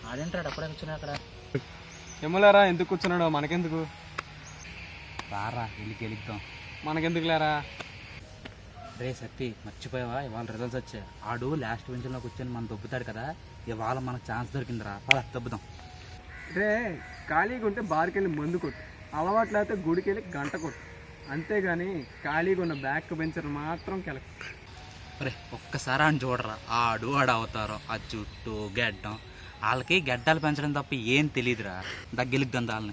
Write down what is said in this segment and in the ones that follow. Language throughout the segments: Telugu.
ఆడేంటాడు అప్పుడే కూర్చున్నా అక్కడ ఎమ్మలేరా ఎందుకు కూర్చున్నాడో మనకెందుకు రారా వెళ్ళి గెలుద్దాం మనకెందుకు లేరా రే సత్తి మర్చిపోయావా ఇవాళ రిజల్ట్స్ వచ్చాయి ఆడు లాస్ట్ బెంచ్లో కూర్చొని మనం దొబ్బుతాడు కదా ఇవాళ మనకు ఛాన్స్ దొరికిందిరా పద దొబ్బుదాం రే ఖాళీగా ఉంటే బార్కి వెళ్ళి మందు కొట్టు అలవాట్లు అయితే గుడికి వెళ్ళి గంట కొట్టు అంతేగాని ఖాళీగా ఉన్న బ్యాక్ బెంచర్ మాత్రం కెలక రే ఒక్కసారి అని చూడరా ఆడు ఆడు అవుతారు ఆ జుట్టు గెడ్డం వాళ్ళకి గెడ్డలు పెంచడం తప్ప ఏం తెలియదురా దగ్గెలుద్దాం వాళ్ళని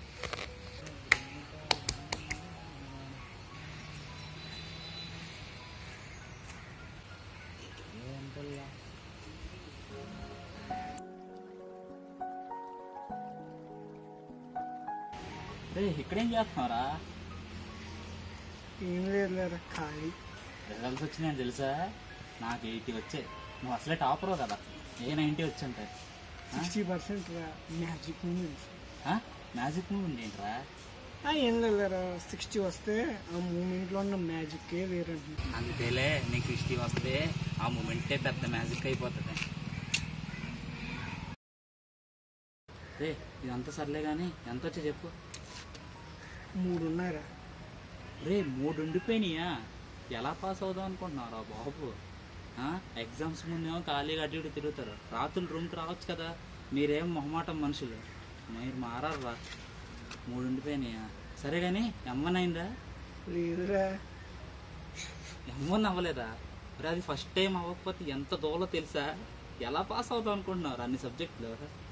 రే ఇక్కడేం చేస్తున్నారా ఏం లేదు లేరా ఖాళీ రిజల్ట్స్ వచ్చినాయని తెలుసా నాకు ఎయిటీ వచ్చాయి నువ్వు అసలే టాపర్ కదా ఏ నైంటీ వచ్చి ఉంటాయి sixty percent magic moments magic move ఉంది ఏంట్రా ఏం లేదురా సిక్స్టీ వస్తే ఆ మూమెంట్లో ఉన్న మ్యాజిక్కే వేరే అంతేలే నీకు సిక్స్టీ వస్తే ఆ మూమెంటే పెద్ద మ్యాజిక్ అయిపోతుంది రే ఇదంతా సర్లే కానీ ఎంత వచ్చి చెప్పు మూడు ఉన్నారా రే మూడు ఉండిపోయినాయా ఎలా పాస్ అవుదాం అనుకుంటున్నారా బాబు ఆ? ఎగ్జామ్స్ ముందేమో ఖాళీగా అటు ఇటు తిరుగుతారు రాత్రులు రూమ్కి రావచ్చు కదా మీరేం మొహమాటం మనుషులు మీరు మారారా మూడు ఉండిపోయినాయా సరే కానీ ఎమ్మన్ అయిందా లేదురా ఎమ్మన్ అవ్వలేదా మరి అది ఫస్ట్ టైం అవ్వకపోతే ఎంత దూలో తెలుసా ఎలా పాస్ అవుతాం అనుకుంటున్నారు అన్ని సబ్జెక్టులు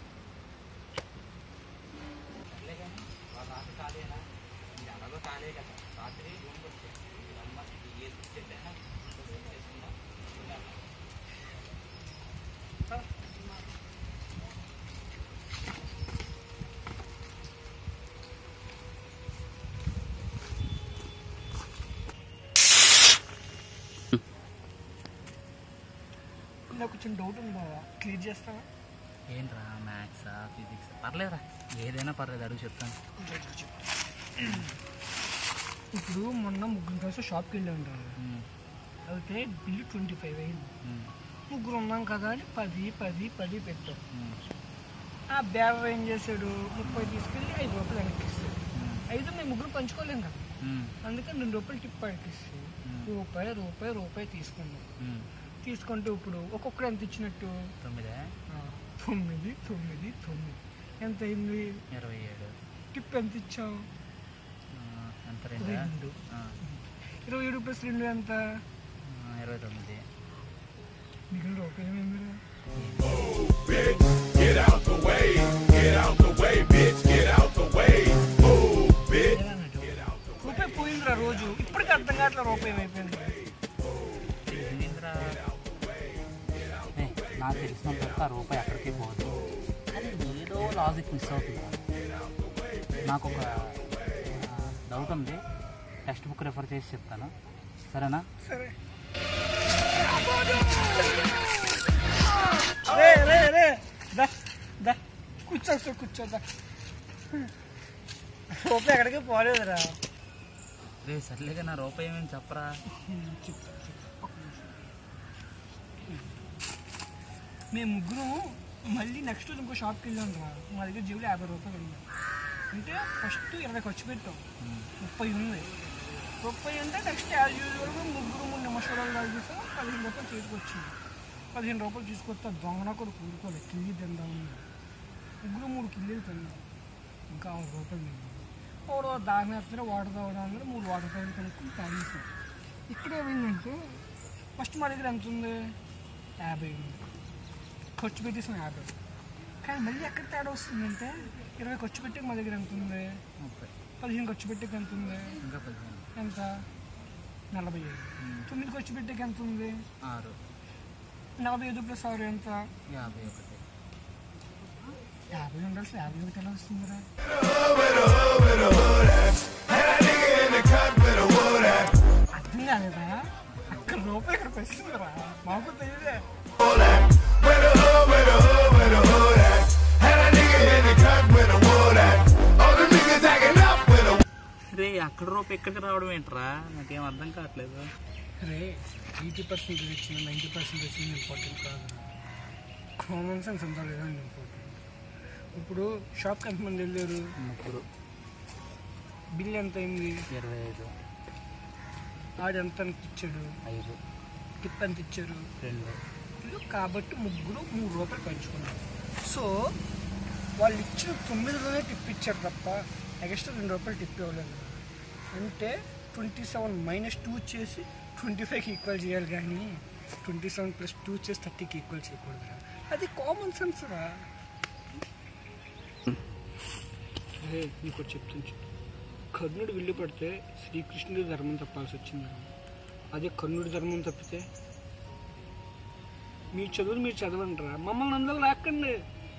నాకు కొంచెం డౌట్ ఉందా క్లియర్ చేస్తావా ఏంట్రా మ్యాథ్సా ఫిజిక్స్ పర్లేదురా ఏదైనా పర్లేదు అడుగు చెప్తాను ఇప్పుడు మొన్న ముగ్గురు కలిసి షాప్కి వెళ్ళి ఉంటారు ఉమ్, అయితే బిల్లు ట్వంటీ ఫైవ్ అయింది ఉమ్, ముగ్గురు ఉన్నాం కదా అని పది పది పది పెట్టాం ఉమ్, ఆ బేవర్ ఏం చేశాడు ముప్పై తీసుకెళ్ళి ఐదు రూపాయలు వెనక్కి ఇస్తాడు ఉమ్, ఐదు మేము ముగ్గురు పంచుకోలేం కదా ఉమ్, అందుకని రెండు రూపాయలు టిప్ పడికిస్తే రూపాయి రూపాయి రూపాయి తీసుకున్నాం ఉమ్. తీసుకుంటే ఇప్పుడు ఒక్కొక్కరు ఎంత ఇచ్చినట్టు తొమ్మిదే ఆ, తొమ్మిది తొమ్మిది తొమ్మిది ఎంత అయింది ఇరవై ఏడు టిప్ ఎంత ఇచ్చాం ఆ, ఎంత రెండా రెండు ఆ, ఇరవై ఏడు ప్లస్ రెండు ఎంత ఆ, ఇరవై తొమ్మిది మిగిలిన రూపాయి ఏమైందిరా రూపాయి పోయిందిరా రోజు ఇప్పటికి అర్థం కావట్లే రూపాయి ఏమైపోయింది ఏందిరా? ఏ, నాకు తెలిసినంత వరకు ఆ రూపాయి ఎక్కడికి పోదు కానీ ఏదో లాజిక్ మిస్ అవుతుందా నాకు ఒక డౌట్ ఉంది టెక్స్ట్ బుక్ రెఫర్ చేసి చెప్తాను సరేనా సరే రే రే రే దా దా కూర్చో సార్ కూర్చో దా రూపాయి ఎక్కడికి పోలేదురా రే సర్లేగా నా రూపాయి ఏమేమి చెప్పరా మేము ముగ్గురం మళ్ళీ నెక్స్ట్ రోజు ఇంకో షాప్కి వెళ్ళాం రా మా దగ్గర జేబులో యాభై రూపాయలు ఉన్నాయి అంటే ఫస్ట్ ఇరవై ఖర్చు పెట్టాం ముప్పై ఉంది ముప్పై అంటే నెక్స్ట్ యాజ్ యూజువల్గా ముగ్గురు మూడు నిమిషాలు తాగేసాం పదిహేను రూపాయలు చేతికి వచ్చింది పదిహేను రూపాయలు తీసుకొస్తా దొంగన కూడా కూడుకోలేదు కిల్లి తిందాం ముగ్గురు మూడు కిల్లీలు తిన్నాం ఇంకా ఆరు రూపాయలు మిగిలింది వాడు దాని వేస్తే వాటర్ తాగడం అందరూ మూడు వాటర్ ప్యాకెట్ కనుక్కొని తాగేసాం ఇక్కడ ఏమైందంటే ఫస్ట్ మా దగ్గర ఎంత ఉంది యాభై ఉంది ఖర్చు పెట్టేసాం యాభై కానీ మళ్ళీ ఎక్కడ తేడా వస్తుందంటే ఇరవై ఖర్చు పెట్టే మా దగ్గర ఎంత ఉంది ముప్పై పదిహేను ఖర్చు పెట్టేకి ఎంత ఉంది ఇంకా పదిహేను ఎంత నలభై ఐదు తొమ్మిది ఖర్చు పెట్టేకి ఎంత ఉంది ఆరు నలభై ఐదు ప్లస్ ఆరు ఎంత యాభై ఒకటి యాభై ఉండాల్సి యాభై ఒకటి ఎలా వస్తుందిరా అర్థం కాలేదా అక్కడ రూపాయి ఇక్కడికి వస్తుందిరా మాకు తెలియదే రే అక్కడ రూపాయి ఇక్కడికి రావడం ఏంట్రా నాకేం అర్థం కావట్లేదు రే ఎయిటీ పర్సెంట్ వచ్చింది నైంటీ పర్సెంట్ వచ్చింది ఇంపార్టెంట్ కాదు కామన్ సెన్స్ అంతా లేదా ఇంపార్టెంట్ ఇప్పుడు షాప్కి ఎంతమంది వెళ్ళారు ముగ్గురు బిల్ ఎంత అయింది ఇరవై ఐదు ఆడు ఎంత ఎంత ఇచ్చాడు ఐదు టిప్ ఎంత ఇచ్చారు రెండు వీళ్ళు కాబట్టి ముగ్గురు మూడు రూపాయలు పంచుకున్నారు సో వాళ్ళు ఇచ్చిన తొమ్మిదిలోనే టిప్ ఇచ్చారు తప్ప ఎక్స్ట్రా రెండు రూపాయలు టిప్ ఇవ్వలేదు అంటే ట్వంటీ సెవెన్ మైనస్ టూ చేసి ట్వంటీ ఫైవ్కి ఈక్వల్ చేయాలి కానీ ట్వంటీ సెవెన్ ప్లస్ టూ చేసి థర్టీకి ఈక్వల్ చేయకూడదురా అది కామన్ సెన్స్ రా అదే నీకు ఒకటి చెప్తాను చూడు. కర్ణుడు విల్లు పడితే శ్రీకృష్ణుడి ధర్మం తప్పాల్సి వచ్చింది అదే కర్ణుడి ధర్మం తప్పితే మీ చదువులు మీరు చదవండి రా మమ్మల్ని అందరూ లాక్కండి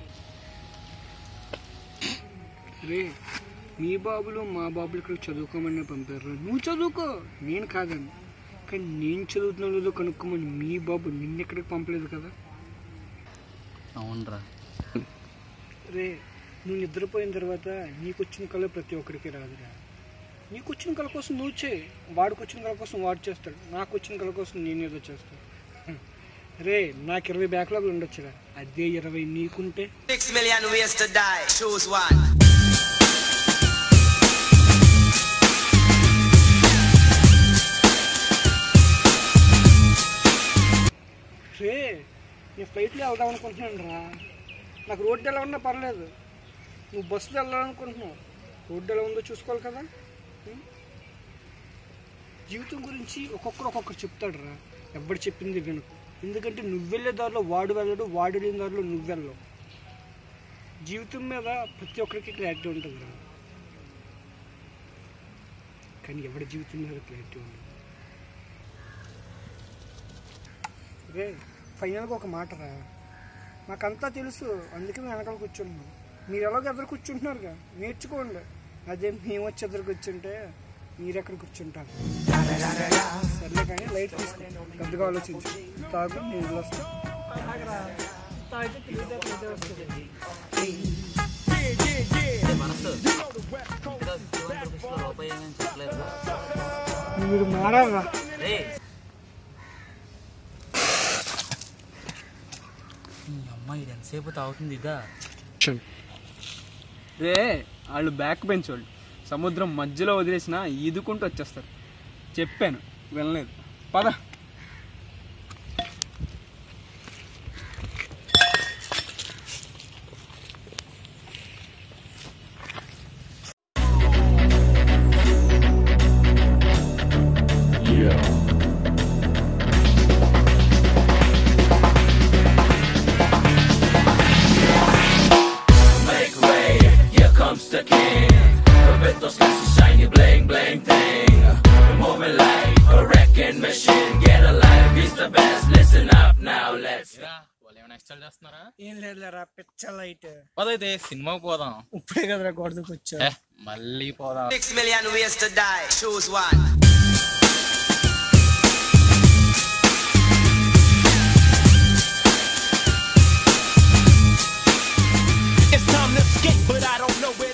రే మీ బాబులు మా బాబులు ఇక్కడ చదువుకోమని పంపారు నువ్వు చదువుకో నేను కాదని కానీ నేను చదువుతున్న లేదో కనుక్కోమని మీ బాబు నిన్ను ఎక్కడికి పంపలేదు కదా అవునరా రే నువ్వు నిద్రపోయిన తర్వాత నీకు వచ్చిన కళ ప్రతి ఒక్కరికి రాదురా నీకు వచ్చిన కళ కోసం నువ్వు చేయి వాడికి వచ్చిన కళ కోసం వాడు చేస్తాడు నాకు వచ్చిన కళ కోసం నేను ఏదో చేస్తాను హ్మ్. రే నాకు ఇరవై బ్యాక్లాగ్ ఉండొచ్చురా అదే ఇరవై నీకుంటే Six million ways to die. Choose one. రే నేను ఫ్లైట్లో వెళ్దాం అనుకుంటున్నాను రా నాకు రోడ్డు ఎలా ఉన్నా పర్లేదు నువ్వు బస్సులో వెళ్ళాలనుకుంటున్నావు రోడ్డు ఎలా ఉందో చూసుకోవాలి కదా ఉం? జీవితం గురించి ఒక్కొక్కరు ఒక్కొక్కరు చెప్తాడు రా ఎవడు చెప్పింది వినకు ఎందుకంటే నువ్వు వెళ్ళే దారిలో వాడు వెళ్ళడు వాడు వెళ్ళిన దారిలో నువ్వు వెళ్ళవు జీవితం మీద ప్రతి ఒక్కరికి క్లారిటీ ఉంటుంది రా కానీ ఎవడి జీవితం మీద క్లారిటీ ఉండదు రే ఫైనల్గా ఒక మాట రా మాకంతా తెలుసు అందుకే మేము వెనకాల కూర్చున్నాం మీరు ఎలాగో ఎదురు కూర్చుంటున్నారుగా నేర్చుకోండి అదే మేము వచ్చి ఎదురు కూర్చుంటే మీరు ఎక్కడ కూర్చుంటారు సర్లే కానీ లైట్ తీసుకో పెద్దగా ఆలోచించు తాగు నేను వస్తా మనసు ఇంకా ఫిఫ్టీ వన్ రూపీస్లో రూపాయి ఏమని చెప్పలేదు మీరు మారారా రే ఈ అమ్మాయి ఎంతసేపు తాగుతుంది ఇదా రే వాళ్ళు బ్యాక్ బెంచ్ వాళ్ళు సముద్రం మధ్యలో వదిలేసిన ఈదుకుంటూ వచ్చేస్తారు చెప్పాను వెళ్ళలేదు పద ఏం లేదులేరా పిచ్చ లైట్ పదైతే సినిమాకి పోదాం ఇప్పుడే కదరా గొడవకి వచ్చా ఏ, మళ్ళీ పోదాం Six million ways to die. Choose one. It's time to escape, but I don't know where